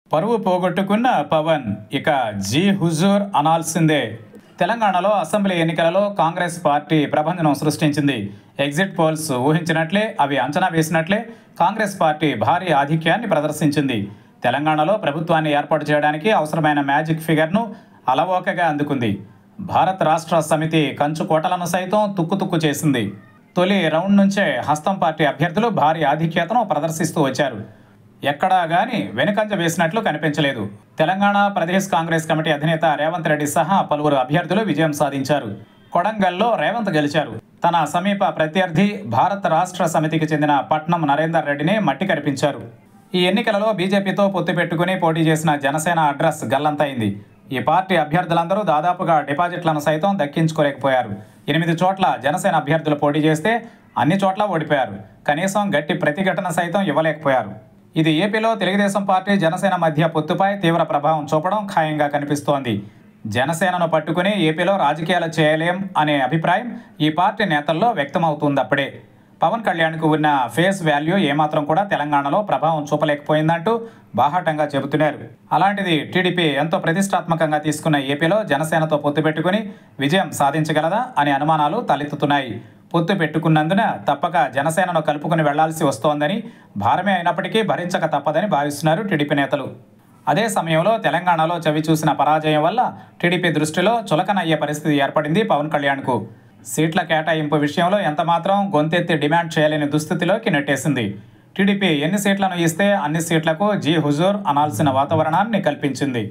పరువు పోగొట్టుకున్న పవన్ ఇక జీ హుజూర్ అనాల్సిందే తెలంగాణలో అసెంబ్లీ ఎన్నికలలో కాంగ్రెస్ పార్టీ ప్రభంజనం సృష్టించింది ఎగ్జిట్ పోల్స్ ఊహించినట్లే అవి అంచనా వేసినట్లే కాంగ్రెస్ పార్టీ భారీ ఆధిక్యాన్ని ప్రదర్శించింది తెలంగాణలో ప్రభుత్వాన్ని ఏర్పాటు చేయడానికి అవసరమైన మ్యాజిక్ ఫిగర్ను అలవోకగా అందుకుంది భారత్ రాష్ట్ర సమితి కంచు కోటలను సైతం తుక్కు చేసింది తొలి రౌండ్ నుంచే హస్తం పార్టీ అభ్యర్థులు భారీ ఆధిక్యతను ప్రదర్శిస్తూ వచ్చారు ఎక్కడా గాని వెనుకంజ వేసినట్లు కనిపించలేదు తెలంగాణ ప్రదేశ్ కాంగ్రెస్ కమిటీ అధినేత రేవంత్ రెడ్డి సహా పలువురు అభ్యర్థులు విజయం సాధించారు కొడంగల్లో రేవంత్ గెలిచారు తన సమీప ప్రత్యర్థి భారత రాష్ట్ర సమితికి చెందిన పట్నం నరేందర్ రెడ్డిని మట్టి కనిపించారు ఈ ఎన్నికలలో బీజేపీతో పొత్తు పెట్టుకుని పోటీ చేసిన జనసేన అడ్రస్ గల్లంతైంది ఈ పార్టీ అభ్యర్థులందరూ దాదాపుగా డిపాజిట్లను సైతం దక్కించుకోలేకపోయారు ఎనిమిది చోట్ల జనసేన అభ్యర్థులు పోటీ చేస్తే అన్ని చోట్ల ఓడిపోయారు కనీసం గట్టి ప్రతిఘటన సైతం ఇవ్వలేకపోయారు ఇది ఏపీలో తెలుగుదేశం పార్టీ జనసేన మధ్య పొత్తుపై తీవ్ర ప్రభావం చూపడం ఖాయంగా కనిపిస్తోంది జనసేనను పట్టుకుని ఏపీలో రాజకీయాలు చేయలేం అనే అభిప్రాయం ఈ పార్టీ నేతల్లో వ్యక్తమవుతుందప్పుడే పవన్ కళ్యాణ్కు ఉన్న ఫేస్ వాల్యూ ఏమాత్రం కూడా తెలంగాణలో ప్రభావం చూపలేకపోయిందంటూ బాహాటంగా చెబుతున్నారు అలాంటిది టీడీపీ ఎంతో ప్రతిష్టాత్మకంగా తీసుకున్న ఏపీలో జనసేనతో పొత్తు పెట్టుకుని విజయం సాధించగలదా అనే అనుమానాలు తలెత్తుతున్నాయి పొత్తు పెట్టుకున్నందున తప్పక జనసేనను కలుపుకుని వెళ్లాల్సి వస్తోందని భారమే అయినప్పటికీ భరించక తప్పదని భావిస్తున్నారు టీడీపీ నేతలు అదే సమయంలో తెలంగాణలో చవి చూసిన పరాజయం వల్ల టీడీపీ దృష్టిలో చులకనయ్యే పరిస్థితి ఏర్పడింది పవన్ కళ్యాణ్కు సీట్ల కేటాయింపు విషయంలో ఎంతమాత్రం గొంతెత్తి డిమాండ్ చేయలేని దుస్థితిలోకి నెట్టేసింది టీడీపీ ఎన్ని సీట్లను ఇస్తే అన్ని సీట్లకు జీ హుజూర్ అనాల్సిన వాతావరణాన్ని కల్పించింది